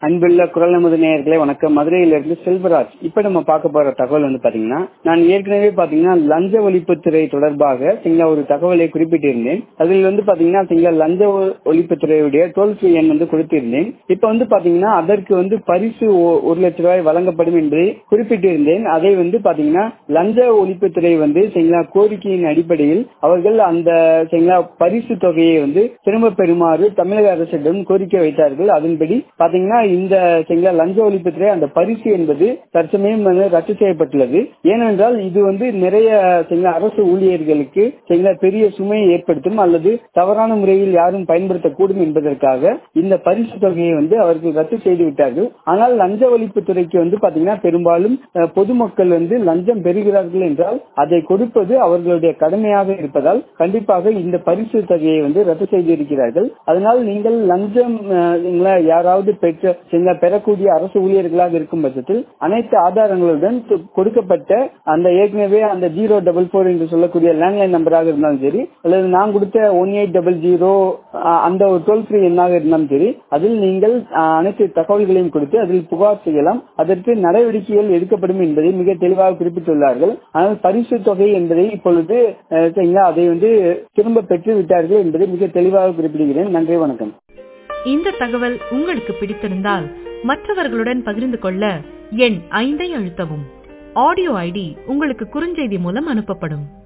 அன்புள்ள குரல் நமது நேயர்களே வணக்கம் மதுரையிலிருந்து செல்வராஜ் இப்ப நம்ம பார்க்க போற தகவல் வந்து பாத்தீங்கன்னா நான் ஏற்கனவே பாத்தீங்கன்னா லஞ்ச ஒழிப்புத்துறை தொடர்பாக சிங்கள ஒரு தகவலை குறிப்பிட்டிருந்தேன் அதில் வந்து பாத்தீங்கன்னா சிங்கள லஞ்ச ஒ- ஒழிப்புத்துறையுடைய டோல் ஃப்ரீ எண் வந்து கொடுத்திருந்தேன் இப்ப வந்து பாத்தீங்கன்னா அதற்கு வந்து பரிசு ஒ- ஒரு லட்சம் ரூபாய் வழங்கப்படும் என்பதை குறிப்பிட்டிருந்தேன் அதை வந்து பாத்தீங்கன்னா லஞ்ச ஒழிப்புத்துறை வந்து சிங்களா கோரிக்கையின் அடிப்படையில் அவர்கள் அந்த சிங்களா பரிசு தொகையை வந்து திரும்ப பெறுமாறு தமிழக அரசிடம் கோரிக்கை வைத்தார்கள் அதன்படி பாத்தீங்கன்னா இந்த சிங்கள லஞ்ச ஒழிப்புத்துறை அந்த பரிசு என்பது தற்சமயம் வந்து ரத்து செய்யப்பட்டுள்ளது ஏனென்றால் இது வந்து நிறைய சிங்கள அரசு ஊழியர்களுக்கு சிங்கள பெரிய சுமையை ஏற்படுத்தும் அல்லது தவறான முறையில் யாரும் பயன்படுத்தக்கூடும் என்பதற்காக இந்த பரிசு தொகையை வந்து அவர்கள் ரத்து செய்து விட்டார்கள் ஆனால் லஞ்ச ஒழிப்புத்துறைக்கு வந்து பாத்தீங்கன்னா பெரும்பாலும் அஹ், பொதுமக்கள் வந்து லஞ்சம் பெறுகிறார்கள் என்றால் அதை கொடுப்பது அவர்களுடைய கடமையாக இருப்பதால் கண்டிப்பாக இந்த பரிசு தொகையை வந்து ரத்து செய்திருக்கிறார்கள் அதனால் நீங்கள் லஞ்சம் அஹ், நீங்களா யாராவது பெற்ற நீங்க பெறக்கூடிய அரசு ஊழியர்களாக இருக்கும் பட்சத்தில் அனைத்து ஆதாரங்களுடன் து- கொடுக்கப்பட்ட அந்த ஏற்கனவே அந்த ஜீரோ டபுள் ஃபோர் என்று சொல்லக்கூடிய லேண்ட்லைன் நம்பராக இருந்தாலும் சரி அல்லது நான் கொடுத்த ஒன் எயிட் டபுள் ஜீரோ அந்த ஒரு டோல் ஃப்ரீ எண்ணாக இருந்தாலும் சரி அதில் நீங்கள் அஹ், அனைத்து தகவல்களையும் கொடுத்து அதில் புகார் செய்யலாம் அதற்கு நடவடிக்கைகள் எடுக்கப்படும் என்பதை மிக தெளிவாக குறிப்பிட்டுள்ளார்கள் ஆனால் பரிசு தொகை என்பதை இப்பொழுது அஹ், சரிங்களா, அதை வந்து திரும்ப பெற்று விட்டார்கள் என்பதை மிக தெளிவாக குறிப்பிடுகிறேன் நன்றி வணக்கம் இந்த தகவல் உங்களுக்கு பிடித்திருந்தால் மற்றவர்களுடன் பகிர்ந்து கொள்ள எண் ஐந்தை அழுத்தவும் ஆடியோ ஐடி உங்களுக்கு குறுஞ்செய்தி மூலம் அனுப்பப்படும்